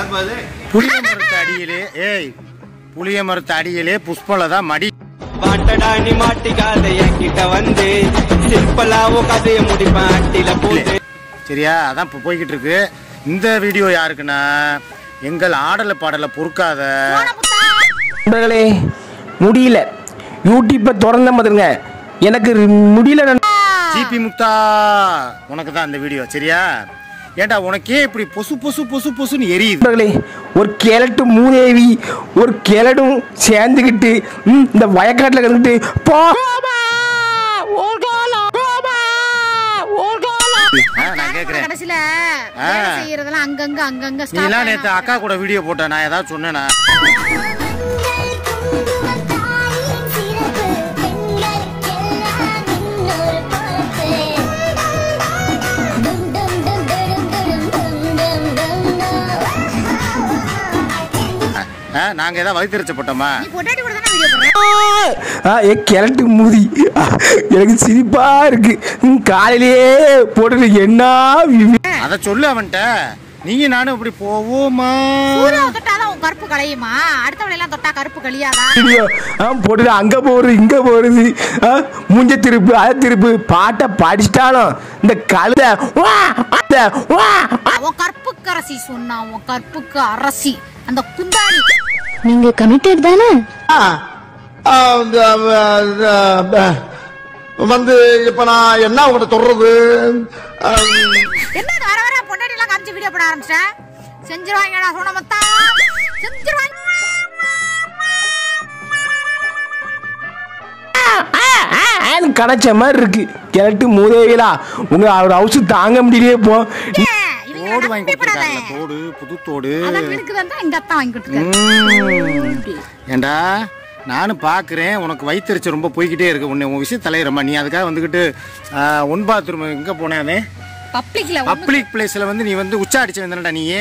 புளிய மரத்து அடியிலே ஏய் புளிய மரத்து அடியிலே புஷ்பல தான் மடி மாட்டடா நீ மாட்டிக்காத என்கிட்ட வந்து சிம்பிளாவும் கதையை முடிப்பேன் அட்டில போட்டு சரியா அதான் இப்போ போய்கிட்டு இருக்கு இந்த வீடியோ யாருக்குன்னா எங்கள் ஆடலை பாடலை பொறுக்காத நண்பர்களே முடியல யூடியூப்பை திறந்த மாதிரிங்க எனக்கு முடியல நண்ப- ஜிபி முக்தா உனக்கு தான் இந்த வீடியோ சரியா ஏன்டா உனக்கே இப்படி பொசு பொசு பொசு பொசுன்னு எரியுது நண்பர்களே ஒரு கிழட்டு மூதேவி ஒரு கிழடும் சேர்ந்துக்கிட்டு ம், இந்த வயக்காட்டில் கிடந்துட்டு போ ஆ, நான் கேட்குறேன் கடைசியில ஆ. வேலை செய்யறதெல்லாம் அங்கங்க அங்கங்க நீ எல்லாம் நேற்று அக்கா கூட வீடியோ போட்ட நான் ஏதாவது சொன்னேனா ஆ, நாங்க ஏதாவது வயிற்றுச்ச போட்டோமா நீ பொட்டாட்டி கூட தானே வீடியோ போடுற ஆ ஏ கிழட்டு மூதி எனக்கு சிரிப்பா இருக்கு ம், காலையிலேயே போட்டு என்ன வி- அதை சொல்லு அவன்கிட்ட நீங்க நானும் இப்படி போவோமா சூர்யாவை தொட்டாதான் உன் கருப்பு களையுமா அடுத்தவளை எல்லாம் தொட்டா கருப்பு கழியாதா வீடியோ ஆ போட்டுட்டு அங்க போறது இங்க போறது ஆ, மூஞ்ச திருப்பு அதை திருப்பு பாட்டை படிச்சிட்டாலும் இந்த கழுத வா, அந்த, வா, உன் கற்புக்கு அரசி சொன்னா உன் கற்புக்கு அரசி அந்த குந்தாணி நீங்க கமிட்டட் தானே வந்து இப்ப நான் என்ன உங்கள்கிட்ட சொல்றது ஆம், என்ன இது வர வர பொண்டாட்டி எல்லாம் காமிச்சு வீடியோ போட ஆரம்பிச்சிட்டேன் செஞ்சிருவாங்கடா சொன்ன மொத்தம் செஞ்சிருவாங்க ஆன்னு கடைச்ச மாதிரி இருக்கு கிழட்டு மூதேவிலா உங்க அவர் ஹவுஸ் தாங்க முடியலையே போ இவங்க தோடு வாங்கி நம்பி போடாத. கொடுத்துருக்காங்க தோடு புது தோடு அதான் எனக்கு தான் எங்க அத்தா வாங்கி கொடுத்துருக்காரு ஏண்டா நானும் பார்க்குறேன் உனக்கு வயிற்றுச்சு ரொம்ப போய்கிட்டே இருக்கு உன்னை உன் விஷயம் தலையிறமா நீ அதுக்காக வந்துக்கிட்டு ஆ, ஒன் பாத்ரூம் எங்கே போனேன் அவன் பப்ளிக்ல பப்ளிக் பிளேஸில் வந்து நீ வந்து உச்சா அடிச்சு வந்தனடா நீ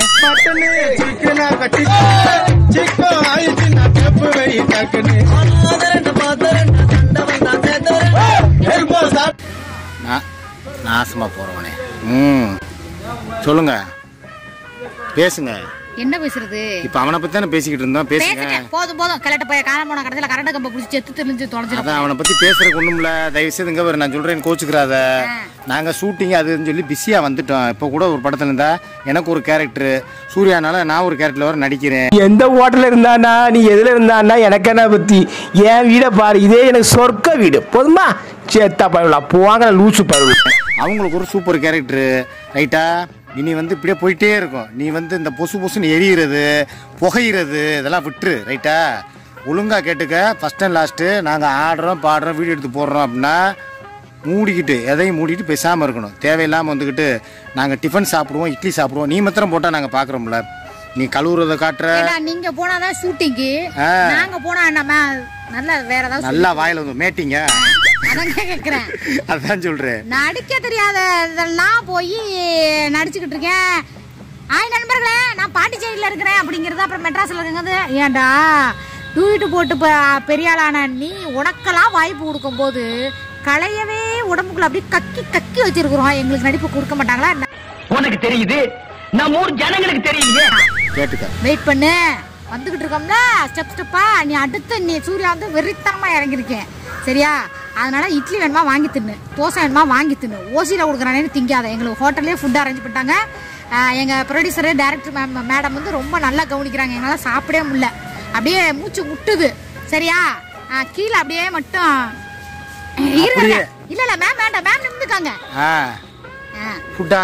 நான் நாசமா போறவனே ம் சொல்லுங்க பேசுங்க என்ன பேசுறது இப்போ அவனை பத்தி தானே பேசிக்கிட்டு இருந்தோம் பேசுங்க பேசுங்க போதும் போதும் கிளட்ட போய் காலம் போன கடைசியில கரண்ட் கம்ப பிடிச்சி செத்து தெரிஞ்சு தொலைஞ்சிடும் அதான் அவனை பத்தி பேசுறதுக்கு ஒண்ணுமில்ல தயவு செய்து இங்க வர நான் சொல்றேன் கோச்சுக்கிறாத நாங்க ஷூட்டிங் அதுன்னு சொல்லி பிஸியா வந்துட்டோம் இப்போ கூட ஒரு படத்துல இருந்தா எனக்கு ஒரு கேரக்டர் சூர்யானால நான் ஒரு கேரக்டர்ல வர நடிக்கிறேன் எந்த ஹோட்டல்ல இருந்தானா நீ எதுல இருந்தானா எனக்கு என்ன பத்தி என் வீடை பாரு இதே எனக்கு சொர்க்க வீடு போதுமா சேத்தா பரவலா போவாங்க லூசு பரவல அவங்களுக்கு ஒரு சூப்பர் கேரக்டர் ரைட்டா இனி வந்து இப்படியே போயிட்டே இருக்கும் நீ வந்து இந்த பொசு பொசுன்னு எரியிறது புகையிறது இதெல்லாம் விட்டுரு ரைட்டா ஒழுங்கா கேட்டுக்க ஃபர்ஸ்ட் அண்ட் லாஸ்ட்டு நாங்கள் ஆடுறோம் பாடுறோம் வீடியோ எடுத்து போடுறோம் அப்படின்னா மூடிக்கிட்டு எதையும் மூடிட்டு பேசாமல் இருக்கணும் தேவையில்லாமல் வந்துக்கிட்டு நாங்கள் டிஃபன் சாப்பிடுவோம் இட்லி சாப்பிடுவோம் நீ மாத்திரம் போட்டால் நாங்கள் பார்க்குறோம்ல நீ கழுவுறத காட்டுற ஏன்னா நீங்க போனாதான் ஷூட்டிங்கு ஆ. நாங்க போனா நம்ம நல்லா வேற ஏதாவது நல்லா வாயில் வந்து மேட்டிங்க அதான் கேக்குறேன் அதான் சொல்கிறேன் நடிக்க தெரியாத இதெல்லாம் போய் நடிச்சுக்கிட்டு இருக்கேன் ஆய் நண்பர்களே நான் பாண்டிச்சேரியில இருக்கிறேன் அப்படிங்கறது அப்புறம் மெட்ராஸ்ல இருக்கிறது ஏன்டா டூயிட்டு போட்டு ப- பெரிய ஆளான நீ உனக்கெல்லாம் வாய்ப்பு கொடுக்கும் போது களையவே உடம்புக்குள்ள அப்படியே கக்கி கக்கி வச்சிருக்கிறோம் எங்களுக்கு நடிப்பு கொடுக்க மாட்டாங்களா உனக்கு தெரியுது நம்ம ஊர் ஜனங்களுக்கு தெரியலையே கேட்டுக்க வெயிட் பண்ணு வந்துகிட்டு இருக்கோம்ல ஸ்டெப் ஸ்டெப்பா நீ அடுத்து நீ சூர்யா வந்து வெறித்தனமா இறங்கிருக்கேன் சரியா அதனால இட்லி வேணுமா வாங்கி தின்னு தோசை வேணுமா வாங்கி தின்னு ஓசியில் கொடுக்குறானேன்னு திங்காத எங்களுக்கு ஹோட்டல்லே ஃபுட் அரேஞ்ச் பண்ணிட்டாங்க ஆஹ் எங்க ப்ரொடியூசரு டேரக்டர் மேம் மேடம் வந்து ரொம்ப நல்லா கவனிக்கிறாங்க எங்களால் சாப்பிடவே முடியல அப்படியே மூச்சு முட்டுது சரியா ஆஹ் கீழே அப்படியே மட்டும் இருங்க அப்படியே? இல்ல இல்ல மேம் வேண்டாம் மேம் நிமிந்துக்காங்க ஆ ஃபுட்டா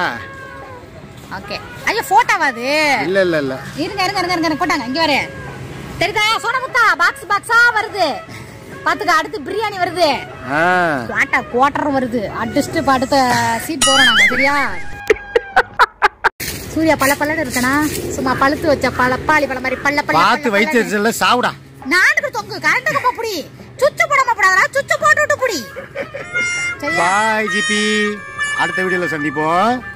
ஓகே ஐயோ போட்டோவா அது இல்லை இல்லை இல்லை இருங்க இருங்க இருங்க இருங்க கொட்டாங்க இங்க வர தெரியுதா சோனமுத்தா பாக்ஸ் பாக்ஸா வருது பாத்துக்க அடுத்து பிரியாணி வருது ஆ குவாட்டா குவாட்டர் வருது அடிச்சுட்டு இப்ப அடுத்த சீட் போறோம் நாங்க சரியா சூர்யா பல பல்லன்னு இருக்கனா சும்மா பழுத்து வச்ச பழப்பாளி பழ மாதிரி பல்ல பல்ல பார்த்து பல்ல பல்லன்னு. வயிற்று சாவுடா நானுக்கு தொங்கு கரண்ட் கம்ப புடி சுச்சு போடாம போடாதடா சுச்சு போட்டு விட்டு புடி சரியா பாய் ஜிபி அடுத்த வீடியோல சந்திப்போம்